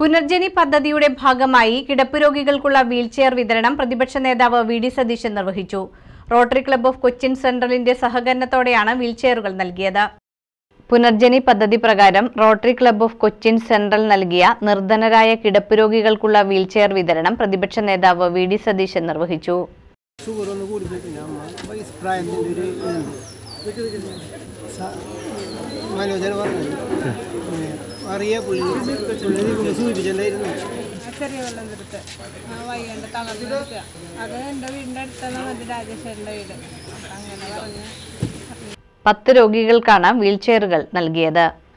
പുനർജനി പദ്ധതിയുടെ ഭാഗമായി കിടപ്പ് രോഗികൾക്കുള്ള വീൽചെയർ വിതരണം പ്രതിപക്ഷ നേതാവ് വി ഡി സതീശൻ നിർവഹിച്ചു റോട്ടറി ക്ലബ്ബ് ഓഫ് കൊച്ചിൻ സെൻട്രലിന്റെ സഹകരണത്തോടെയാണ് വീൽചെയറുകൾ നൽകിയത് പുനർജനി പദ്ധതി പ്രകാരം rotary club of Cochin central നൽകിയ നിർധനരായ കിടപ്പ് രോഗികൾക്കുള്ള വീൽചെയർ വിതരണം പ്രതിപക്ഷ നേതാവ് വി ഡി സതീശൻ നിർവഹിച്ചു ഷുഗർ ഒന്ന് കൂടിപ്പോയി പിന്നെ അമ്മ വയസ്സ് പ്രായത്തിൻ്റെ ഒരു ഇതുണ്ട് സ- മനോജന പറഞ്ഞു പിന്നെ അറിയ പുള്ളി പുള്ളി കൊണ്ട് സൂചിപ്പിച്ചിട്ടുണ്ടായിരുന്നു ചെറിയ വെള്ളം എടുത്ത് വൈകണ്ട് തളർന്ന് നിൽക്കുക അത് എൻ്റെ വീടിൻ്റെ അടുത്താണ് മറ്റേ രാജേശ്വരൻ്റെ വീട് അപ്പം അങ്ങനെ പറഞ്ഞ് പത്ത് രോഗികൾക്കാണ് വീൽചെയറുകൾ നൽകിയത്